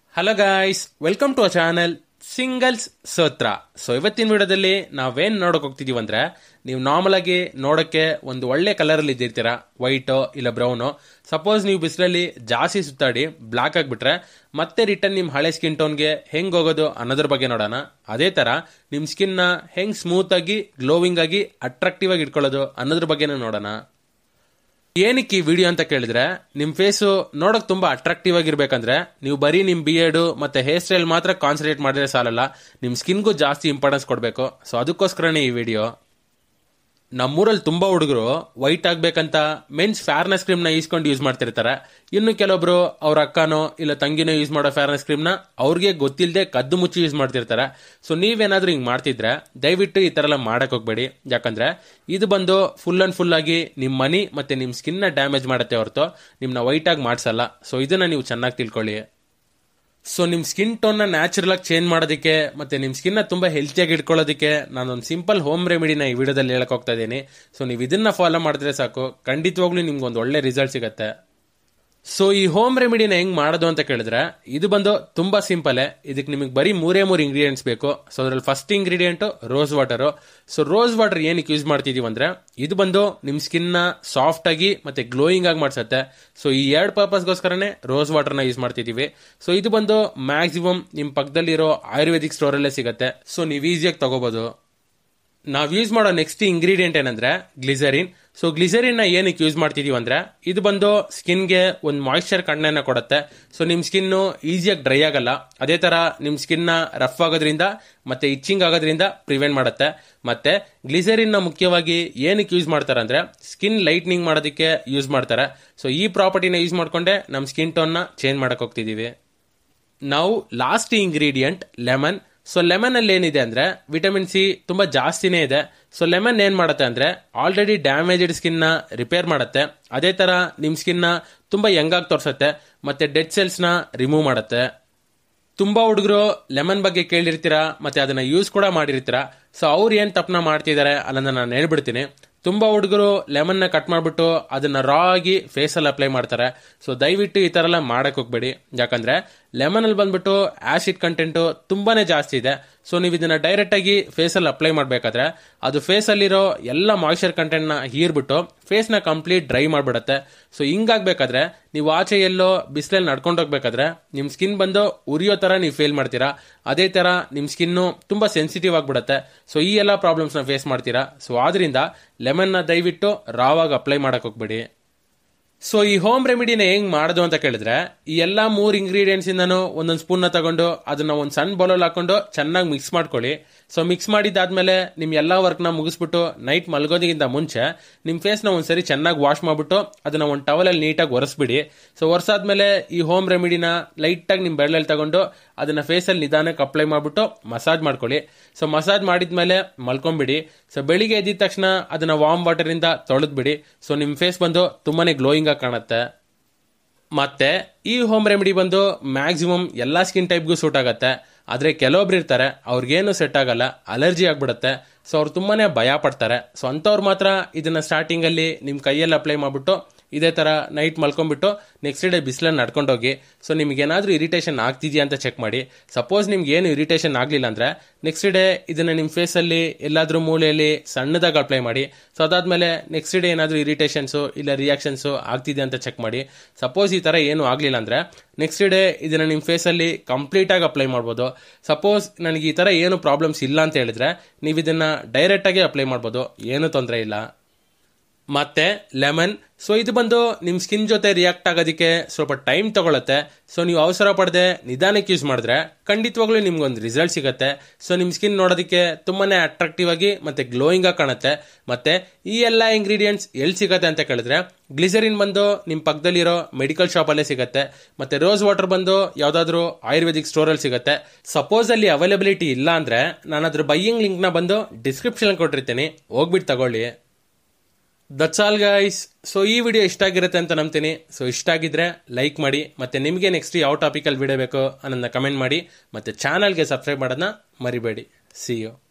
hello guys welcome to a channel singles ಸೋತ್ರ so ಇವತ್ತಿನ ವಿಡಿಯೋದಲ್ಲಿ ನಾವೇನ್ ನೋಡಕ್ ಹೋಗ್ತಿದೀವಿ ಅಂದ್ರೆ ನೀವು ನಾರ್ಮಲ್ ಆಗಿ ನೋಡಕ್ಕೆ ಒಂದು ಒಳ್ಳೆ ಕಲರ್ ಅಲ್ಲಿ ಇದ್ದಿರ್ತೀರಾ ವೈಟ್ ಇಲ್ಲ ಬ್ರೌನ್ ಸಪೋಸ್ ನೀವು ಬಿಸಿಲಲ್ಲಿ ಜಾಸ್ತಿ ಸುತ್ತಾಡಿ ಬ್ಲಾಕ್ ಆಗಿಬಿಟ್ರೆ ಮತ್ತೆ ರಿಟರ್ನ್ ನಿಮ್ ಹಳೆ ಸ್ಕಿನ್ ಟೋನ್ಗೆ ಹೆಂಗ್ ಹೋಗೋದು ಅನ್ನೋದ್ರ ಬಗ್ಗೆ ನೋಡೋಣ ಅದೇ ತರ ನಿಮ್ ಸ್ಕಿನ್ ನ ಹೆಂಗ್ ಸ್ಮೂತ್ ಆಗಿ ಗ್ಲೋವಿಂಗ್ ಆಗಿ ಅಟ್ರಾಕ್ಟಿವ್ ಆಗಿ ಇಟ್ಕೊಳ್ಳೋದು ಅನ್ನೋದ್ರ ಬಗ್ಗೆನೂ ನೋಡೋಣ ಏನಕ್ಕೆ ಈ ವಿಡಿಯೋ ಅಂತ ಕೇಳಿದ್ರೆ ನಿಮ್ ಫೇಸು ನೋಡಕ್ ತುಂಬಾ ಅಟ್ರಾಕ್ಟಿವ್ ಆಗಿರ್ಬೇಕಂದ್ರೆ ನೀವು ಬರೀ ನಿಮ್ ಬಿಯರ್ಡು ಮತ್ತೆ ಹೇರ್ ಸ್ಟೈಲ್ ಮಾತ್ರ ಕಾನ್ಸಂಟ್ರೇಟ್ ಮಾಡಿದ್ರೆ ಸಾಲಲ್ಲ ನಿಮ್ ಸ್ಕಿನ್ಗೂ ಜಾಸ್ತಿ ಇಂಪಾರ್ಟೆನ್ಸ್ ಕೊಡಬೇಕು ಸೊ ಅದಕ್ಕೋಸ್ಕರನೇ ಈ ವಿಡಿಯೋ ನಮ್ಮೂರಲ್ಲಿ ತುಂಬಾ ಹುಡುಗರು ವೈಟ್ ಆಗ್ಬೇಕಂತ ಮೆನ್ಸ್ ಫೇರ್ನೆಸ್ ಕ್ರೀಮ್ ನ ಈಸ್ಕೊಂಡು ಯೂಸ್ ಮಾಡ್ತಿರ್ತಾರೆ ಇನ್ನು ಕೆಲವೊಬ್ರು ಅವ್ರ ಅಕ್ಕನೋ ಇಲ್ಲ ತಂಗಿನೋ ಯೂಸ್ ಮಾಡೋ ಫೇರ್ನೆಸ್ ಕ್ರೀಮ್ ನ ಅವ್ರಿಗೆ ಗೊತ್ತಿಲ್ಲದೆ ಕದ್ದು ಮುಚ್ಚಿ ಯೂಸ್ ಮಾಡ್ತಿರ್ತಾರೆ ಸೊ ನೀವೇನಾದ್ರೂ ಹಿಂಗ್ ಮಾಡ್ತಿದ್ರೆ ದಯವಿಟ್ಟು ಈ ತರ ಎಲ್ಲ ಮಾಡಕ್ ಹೋಗ್ಬೇಡಿ ಯಾಕಂದ್ರೆ ಇದು ಬಂದು ಫುಲ್ ಅಂಡ್ ಫುಲ್ ಆಗಿ ನಿಮ್ ಮನಿ ಮತ್ತೆ ನಿಮ್ ಸ್ಕಿನ್ ನ ಡ್ಯಾಮೇಜ್ ಮಾಡುತ್ತೆ ಹೊರತು ನಿಮ್ನ ವೈಟ್ ಆಗಿ ಮಾಡ್ಸಲ್ಲ ಸೊ ಇದನ್ನ ನೀವು ಚೆನ್ನಾಗಿ ತಿಳ್ಕೊಳ್ಳಿ ಸೊ ನಿಮ್ ಸ್ಕಿನ್ ಟೋನ್ ನ ನ್ಯಾಚುರಲ್ ಆಗಿ ಚೇಂಜ್ ಮಾಡೋದಕ್ಕೆ ಮತ್ತೆ ನಿಮ್ ಸ್ಕಿನ್ ನ ತುಂಬಾ ಹೆಲ್ತಿಯಾಗಿ ಇಟ್ಕೊಳ್ಳೋದಕ್ಕೆ ನಾನೊಂದು ಸಿಂಪಲ್ ಹೋಮ್ ರೆಮಿಡಿನ ಈ ವಿಡಿಯೋದಲ್ಲಿ ಹೇಳಕ್ ಹೋಗ್ತಾ ಇದ್ದೀನಿ ಸೊ ನೀವು ಇದನ್ನ ಫಾಲೋ ಮಾಡಿದ್ರೆ ಸಾಕು ಖಂಡಿತವಾಗ್ಲೂ ನಿಮ್ಗೆ ಒಂದು ಒಳ್ಳೆ ರಿಸಲ್ಟ್ ಸಿಗತ್ತೆ ಸೊ ಈ ಹೋಮ್ ರೆಮಿಡಿನ ಹೆಂಗ್ ಮಾಡೋದು ಅಂತ ಕೇಳಿದ್ರೆ ಇದು ಬಂದು ತುಂಬಾ ಸಿಂಪಲ್ ಇದಕ್ಕೆ ನಿಮಗೆ ಬರೀ ಮೂರೇ ಮೂರು ಇಂಗ್ರೀಡಿಯೆಂಟ್ಸ್ ಬೇಕು ಸೊ ಅದ್ರಲ್ಲಿ first ingredient rose water so rose water ಏನಕ್ಕೆ ಯೂಸ್ ಮಾಡ್ತಿದೀವಿ ಅಂದ್ರೆ ಇದು ಬಂದು ನಿಮ್ ಸ್ಕಿನ್ ನ ಸಾಫ್ಟ್ ಆಗಿ ಮತ್ತೆ ಗ್ಲೋಯಿಂಗ್ ಆಗಿ ಮಾಡ್ಸತ್ತೆ ಸೊ ಈ ಎರಡು ಪರ್ಪಸ್ಗೋಸ್ಕರನೇ ರೋಸ್ ವಾಟರ್ ನ ಯೂಸ್ ಮಾಡ್ತಿದೀವಿ ಸೊ ಇದು ಬಂದು ಮ್ಯಾಕ್ಸಿಮಮ್ ನಿಮ್ ಪಕ್ಕದಲ್ಲಿರೋ ಆಯುರ್ವೇದಿಕ್ ಸ್ಟೋರ್ ಅಲ್ಲೇ ಸಿಗತ್ತೆ ಸೊ ನೀವು ಈಸಿಯಾಗಿ ತಗೋಬಹುದು ನಾವ್ ಯೂಸ್ ಮಾಡೋ ನೆಕ್ಸ್ಟ್ ಇಂಗ್ರೀಡಿಯೆಂಟ್ ಏನಂದ್ರೆ ಗ್ಲಿಸರಿನ್ ಸೊ ಗ್ಲಿಸರಿನ್ ನ ಏನಕ್ಕೆ ಯೂಸ್ ಮಾಡ್ತಿದೀವಿ ಅಂದ್ರೆ ಇದು ಬಂದು ಸ್ಕಿನ್ಗೆ ಒಂದು ಮಾಯಿಶ್ಚರ್ ಕಣ್ಣನ್ನ ಕೊಡುತ್ತೆ ಸೊ ನಿಮ್ ಸ್ಕಿನ್ ಈಸಿಯಾಗಿ ಡ್ರೈ ಆಗಲ್ಲ ಅದೇ ತರ ನಿಮ್ ಸ್ಕಿನ್ ನ ರಫ್ ಆಗೋದ್ರಿಂದ ಮತ್ತೆ ಇಚ್ಚಿಂಗ್ ಆಗೋದ್ರಿಂದ ಪ್ರಿವೆಂಟ್ ಮಾಡುತ್ತೆ ಮತ್ತೆ ಗ್ಲಿಸರಿನ್ ನ ಮುಖ್ಯವಾಗಿ ಏನಕ್ಕೆ ಯೂಸ್ ಮಾಡ್ತಾರೆ ಅಂದ್ರೆ ಸ್ಕಿನ್ ಲೈಟ್ನಿಂಗ್ ಮಾಡೋದಕ್ಕೆ ಯೂಸ್ ಮಾಡ್ತಾರೆ ಸೊ ಈ ಪ್ರಾಪರ್ಟಿನ ಯೂಸ್ ಮಾಡ್ಕೊಂಡೆ ನಮ್ ಸ್ಕಿನ್ ಟೋನ್ ನ ಚೇಂಜ್ ಮಾಡಕ್ ಹೋಗ್ತಿದೀವಿ ನಾವು last ingredient lemon so lemon ಅಲ್ಲಿ ಏನಿದೆ ಅಂದ್ರೆ ವಿಟಮಿನ್ ಸಿ ತುಂಬಾ ಜಾಸ್ತಿನೇ ಇದೆ ಸೊ ಲೆಮನ್ ಏನ್ ಮಾಡುತ್ತೆ ಅಂದ್ರೆ ಆಲ್ರೆಡಿ ಡ್ಯಾಮೇಜ್ಡ್ ಸ್ಕಿನ್ ನ ರಿಪೇರ್ ಮಾಡುತ್ತೆ ಅದೇ ತರ ನಿಮ್ ಸ್ಕಿನ್ ನ ತುಂಬಾ ಯಂಗ್ ಆಗಿ ತೋರ್ಸತ್ತೆ ಮತ್ತೆ ಡೆಡ್ ಸೆಲ್ಸ್ ನ ರಿಮೂವ್ ಮಾಡುತ್ತೆ ತುಂಬಾ ಹುಡುಗರು ಲೆಮನ್ ಬಗ್ಗೆ ಕೇಳಿರ್ತೀರಾ ಮತ್ತೆ ಅದನ್ನ ಯೂಸ್ ಕೂಡ ಮಾಡಿರ್ತೀರಾ ಸೊ ಅವ್ರು ಏನ್ ತಪ್ಪನ ಮಾಡ್ತಿದ್ದಾರೆ ಅನ್ನೋದನ್ನ ನಾನು ಹೇಳ್ಬಿಡ್ತೀನಿ ತುಂಬಾ ಹುಡುಗರು ಲೆಮನ್ ನ ಕಟ್ ಮಾಡ್ಬಿಟ್ಟು ಅದನ್ನ ರಾ ಆಗಿ ಫೇಸ್ ಅಲ್ಲಿ ಅಪ್ಲೈ ಮಾಡ್ತಾರೆ ಸೊ ದಯವಿಟ್ಟು ಈ ತರ ಎಲ್ಲ ಮಾಡಕ್ ಹೋಗ್ಬೇಡಿ ಯಾಕಂದ್ರೆ ಲೆಮನ್ ಅಲ್ಲಿ ಬಂದ್ಬಿಟ್ಟು ಆಸಿಡ್ ಕಂಟೆಂಟ್ ತುಂಬಾನೇ ಜಾಸ್ತಿ ಇದೆ ಸೊ ನೀವು ಇದನ್ನ ಡೈರೆಕ್ಟ್ ಆಗಿ ಫೇಸ್ ಅಲ್ಲಿ ಅಪ್ಲೈ ಮಾಡ್ಬೇಕಾದ್ರೆ ಅದು ಫೇಸ್ ಅಲ್ಲಿರೋ ಎಲ್ಲ ಮಾಯಿಶ್ಚರ್ ಕಂಟೆಂಟ್ ನ ಹೀರ್ಬಿಟ್ಟು ಫೇಸ್ ನ ಕಂಪ್ಲೀಟ್ ಡ್ರೈ ಮಾಡ್ಬಿಡತ್ತೆ ಸೊ ಹಿಂಗಾಗ್ಬೇಕಾದ್ರೆ ನೀವು ಆಚೆ ಎಲ್ಲೋ ಬಿಸಿಲಲ್ಲಿ ನಡ್ಕೊಂಡು ಹೋಗ್ಬೇಕಾದ್ರೆ ನಿಮ್ ಸ್ಕಿನ್ ಬಂದು ಉರಿಯೋ ತರ ನೀವು ಫೇಲ್ ಮಾಡ್ತೀರಾ ಅದೇ ತರ ನಿಮ್ ಸ್ಕಿನ್ ತುಂಬಾ ಸೆನ್ಸಿಟಿವ್ ಆಗ್ಬಿಡತ್ತೆ ಸೊ ಈ ಎಲ್ಲ ಪ್ರಾಬ್ಲಮ್ಸ್ ನ ಫೇಸ್ ಮಾಡ್ತೀರಾ ಸೊ ಆದ್ರಿಂದ ಲೆಮನ್ ನ ದಯವಿಟ್ಟು ರಾವಾಗಿ ಅಪ್ಲೈ ಮಾಡಕ್ ಹೋಗ್ಬೇಡಿ ಸೊ ಈ ಹೋಮ್ ರೆಮಿಡಿನ ಹೆಂಗ್ ಮಾಡೋದು ಅಂತ ಕೇಳಿದ್ರೆ ಈ ಎಲ್ಲಾ ಮೂರ್ ಇಂಗ್ರೀಡಿಯೆಂಟ್ಸ್ ಇಂದನು ಒಂದೊಂದು ಸ್ಪೂನ್ ನ ತಗೊಂಡು ಅದನ್ನ ಒಂದ್ ಸಣ್ಣ ಬೌಲಲ್ಲಿ ಹಾಕೊಂಡು ಚೆನ್ನಾಗಿ ಮಿಕ್ಸ್ ಮಾಡ್ಕೊಳ್ಳಿ ಸೊ ಮಿಕ್ಸ್ ಮಾಡಿದಾದ್ಮೇಲೆ ನಿಮ್ ಎಲ್ಲಾ ವರ್ಕ್ ನ ಮುಗಿಸ್ಬಿಟ್ಟು ನೈಟ್ ಮಲ್ಗೋದಿಗಿಂತ ಮುಂಚೆ ನಿಮ್ ಫೇಸ್ ನ ಒಂದ್ಸರಿ ಚೆನ್ನಾಗಿ ವಾಶ್ ಮಾಡ್ಬಿಟ್ಟು ಅದನ್ನ ಒಂದು ಟವಲ್ ಅಲ್ಲಿ ನೀಟಾಗಿ ಒರೆಸ್ಬಿಡಿ ಸೊ ಒರೆಸಾದ್ಮೇಲೆ ಈ ಹೋಮ್ ರೆಮಿಡಿನ ಲೈಟ್ ಆಗಿ ನಿಮ್ ಬೆರಳಲ್ಲಿ ತಗೊಂಡು ಅದನ್ನ ಫೇಸ್ ಅಲ್ಲಿ ನಿಧಾನಕ್ಕೆ ಅಪ್ಲೈ ಮಾಡ್ಬಿಟ್ಟು ಮಸಾಜ್ ಮಾಡ್ಕೊಳ್ಳಿ ಸೊ ಮಸಾಜ್ ಮಾಡಿದ್ಮೇಲೆ ಮಲ್ಕೊಂಬಿಡಿ ಸೊ ಬೆಳಿಗ್ಗೆ ಎದ್ದಿದ ತಕ್ಷಣ ಅದನ್ನ ವಾರ್ಮ್ ವಾಟರ್ ಇಂದ ತೊಳೆದ್ಬಿಡಿ ಸೊ ನಿಮ್ ಫೇಸ್ ಬಂದು ತುಂಬಾನೇ ಗ್ಲೋಯಿಂಗ್ ಆಗಿ ಕಾಣುತ್ತೆ ಮತ್ತೆ ಈ ಹೋಮ್ ರೆಮಿಡಿ ಬಂದು ಮ್ಯಾಕ್ಸಿಮಮ್ ಎಲ್ಲಾ ಸ್ಕಿನ್ ಟೈಪ್ಗೂ ಸೂಟ್ ಆಗತ್ತೆ ಆದ್ರೆ ಕೆಲವೊಬ್ರು ಇರ್ತಾರೆ ಅವ್ರಿಗೇನು ಸೆಟ್ ಆಗಲ್ಲ ಅಲರ್ಜಿ ಆಗ್ಬಿಡುತ್ತೆ ಸೊ ಅವ್ರು ತುಂಬಾನೇ ಭಯ ಪಡ್ತಾರೆ ಸೊ ಅಂಥವ್ರು ಮಾತ್ರ ಇದನ್ನ ಸ್ಟಾರ್ಟಿಂಗ್ ಅಲ್ಲಿ ನಿಮ್ ಕೈಯಲ್ಲಿ ಅಪ್ಲೈ ಮಾಡ್ಬಿಟ್ಟು ಇದೇ ತರ ನೈಟ್ ಮಲ್ಕೊಂಡ್ಬಿಟ್ಟು ನೆಕ್ಸ್ಟ್ ಡೇ ಬಿಸಿಲಲ್ಲಿ ನಡ್ಕೊಂಡೋಗಿ ಸೊ ನಿಮ್ಗೆ ಏನಾದ್ರೂ ಇರಿಟೇಷನ್ ಆಗ್ತಿದ್ಯಾ ಅಂತ ಚೆಕ್ ಮಾಡಿ ಸಪೋಸ್ ನಿಮ್ಗೆ ಏನು ಇರಿಟೇಷನ್ ಆಗ್ಲಿಲ್ಲ ಅಂದ್ರೆ ನೆಕ್ಸ್ಟ್ ಡೇ ಇದನ್ನ ನಿಮ್ ಫೇಸ್ ಅಲ್ಲಿ ಎಲ್ಲಾದ್ರೂ ಮೂಲೆಯಲ್ಲಿ ಸಣ್ಣದಾಗಿ ಅಪ್ಲೈ ಮಾಡಿ ಸೊ ಅದಾದ್ಮೇಲೆ ನೆಕ್ಸ್ಟ್ ಡೇ ಏನಾದ್ರೂ ಇರಿಟೇಷನ್ಸ್ ಇಲ್ಲ ರಿಯಾಕ್ಷನ್ಸ್ ಆಗ್ತಿದೆ ಅಂತ ಚೆಕ್ ಮಾಡಿ ಸಪೋಸ್ ಈ ತರ ಏನು ಆಗ್ಲಿಲ್ಲ ಅಂದ್ರೆ ನೆಕ್ಸ್ಟ್ ಡೇ ಇದನ್ನ ನಿಮ್ ಫೇಸ್ ಅಲ್ಲಿ ಕಂಪ್ಲೀಟ್ ಆಗಿ ಅಪ್ಲೈ ಮಾಡ್ಬೋದು ಸಪೋಸ್ ನನಗೆ ಈ ತರ ಏನು ಪ್ರಾಬ್ಲಮ್ಸ್ ಇಲ್ಲ ಅಂತ ಹೇಳಿದ್ರೆ ನೀವು ಇದನ್ನ ಡೈರೆಕ್ಟ್ ಆಗಿ ಅಪ್ಲೈ ಮಾಡ್ಬೋದು ಏನು ತೊಂದರೆ ಇಲ್ಲ ಮತ್ತೆ ಲೆಮನ್ ಸೊ ಇದು ಬಂದು ನಿಮ್ ಸ್ಕಿನ್ ಜೊತೆ ರಿಯಾಕ್ಟ್ ಆಗೋದಕ್ಕೆ ಸ್ವಲ್ಪ ಟೈಮ್ ತಗೊಳುತ್ತೆ ಸೊ ನೀವು ಅವಸರ ಪಡದೆ ನಿಧಾನಕ್ಕೆ ಯೂಸ್ ಮಾಡಿದ್ರೆ ಖಂಡಿತವಾಗ್ಲೂ ನಿಮ್ಗೊಂದು ರಿಸಲ್ಟ್ ಸಿಗುತ್ತೆ ಸೊ ನಿಮ್ ಸ್ಕಿನ್ ನೋಡೋದಕ್ಕೆ ತುಂಬಾನೇ ಅಟ್ರಾಕ್ಟಿವ್ ಆಗಿ ಮತ್ತೆ ಗ್ಲೋಯಿಂಗ್ ಆಗಿ ಕಾಣುತ್ತೆ ಮತ್ತೆ ಈ ಎಲ್ಲ ಇಂಗ್ರೀಡಿಯೆಂಟ್ಸ್ ಎಲ್ಲಿ ಸಿಗತ್ತೆ ಅಂತ ಕೇಳಿದ್ರೆ ಗ್ಲಿಸರಿನ್ ಬಂದು ನಿಮ್ ಪಕ್ಕದಲ್ಲಿರೋ ಮೆಡಿಕಲ್ ಶಾಪ್ ಅಲ್ಲೇ ಸಿಗತ್ತೆ ಮತ್ತೆ ರೋಸ್ ವಾಟರ್ ಬಂದು ಯಾವ್ದಾದ್ರು ಆಯುರ್ವೇದಿಕ್ ಸ್ಟೋರ್ ಅಲ್ಲಿ ಸಿಗತ್ತೆ ಸಪೋಸ್ ಅಲ್ಲಿ ಅವೈಲಬಿಲಿಟಿ ಇಲ್ಲ ಅಂದ್ರೆ ನಾನು ಅದ್ರ ಬೈಯಿಂಗ್ ಲಿಂಕ್ ನ ಬಂದು ಡಿಸ್ಕ್ರಿಪ್ಷನ್ ಕೊಟ್ಟಿರ್ತೀನಿ ಹೋಗ್ಬಿಟ್ಟು ತಗೊಳ್ಳಿ ದಟ್ಸ್ ಆಲ್ ಗೈಸ್ ಸೊ ಈ ವಿಡಿಯೋ ಇಷ್ಟ ಆಗಿರುತ್ತೆ ಅಂತ ನಂಬ್ತೀನಿ ಸೊ ಇಷ್ಟ ಆಗಿದ್ರೆ ಲೈಕ್ ಮಾಡಿ ಮತ್ತೆ ನಿಮಗೆ ನೆಕ್ಸ್ಟ್ ಯಾವ ಟಾಪಿಕಲ್ಲಿ ವಿಡಿಯೋ ಬೇಕೋ ಅನ್ನೋದನ್ನ ಕಮೆಂಟ್ ಮಾಡಿ ಮತ್ತೆ ಚಾನಲ್ಗೆ ಸಬ್ಸ್ಕ್ರೈಬ್ ಮಾಡೋದನ್ನ ಮರಿಬೇಡಿ ಸಿ ಯು